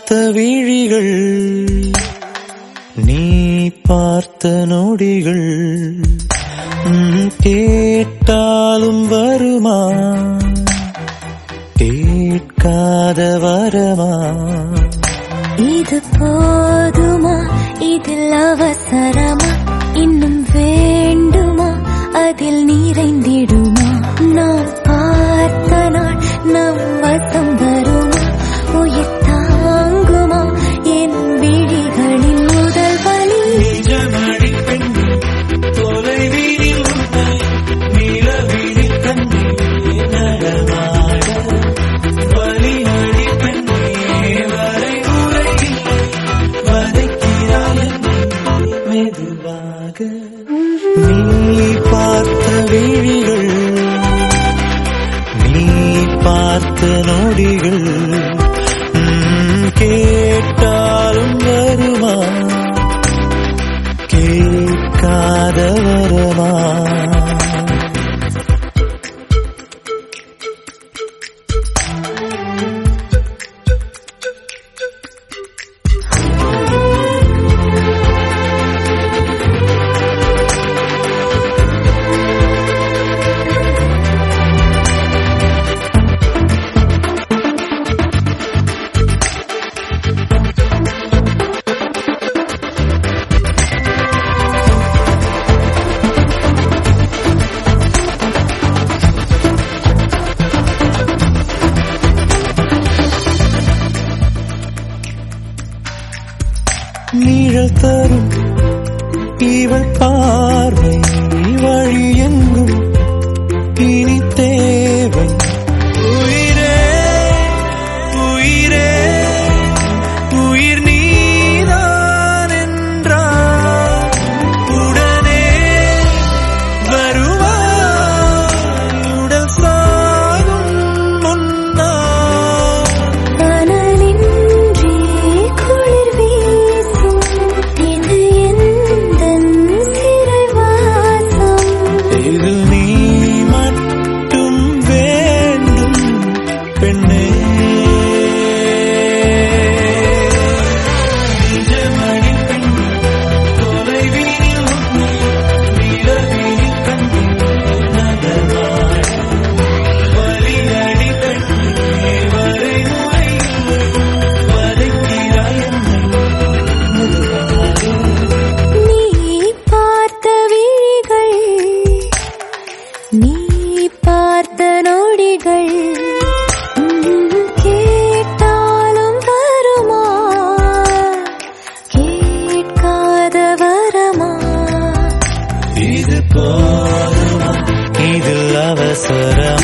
பார்த்த விழிகள் நீ பார்த்த நொடிகள் ம், கேட்டாலும் வருமா கேட்காத வரமா இது போதுமா இதில் அவசரமா இன்னும் வேண்டுமா அதில் நிறைந்திடுமா நாம் பார்த்த நாள் நம் வசம் வருமா உயிர் தாங்குமா என் விழிகளின் முதல் வலி நிஜமடி பெண்ணே தொலைவீதில் உன்னை நிலவிழில் கண்ணே நடமாட வலியடி பெண்ணே வரைமுறை இல்லை வதைக்கிறாய் என்னை மெதுவாக நீ பார்த்த விழிகள் நீ பார்த்த நொடிகள் ம், கேட்டாலும் வருமா கேட்காத வரமா நீழல் தரும் இவள் பார்வை வழி எங்கும் இனி தேவை உயிரே உயிரே உயிர் நீதான் என்றால் உடனே வருவாய் உடல் சாகும் முன்னால் கனலின்றி குளிர் வீசும் இது எந்தன் சிறைவாசம் இது நீ மட்டும் வேண்டும் பெண்ணே நிஜமணி பெண்ணே தொலைவீதில் உன்னை நிலவினில் கண்டு நகர்வாய் வலியடி பெண்ணே வரைமுறை இல்லை வதைக்கிறாய் என்னை மெதுவாக நீ பார்த்த விழிகள் நீ பார்த்த நொடிகள் உம், கேட்டாலும் வருமா கேட்காத வரமா இது போதுமா இதில் அவசரமா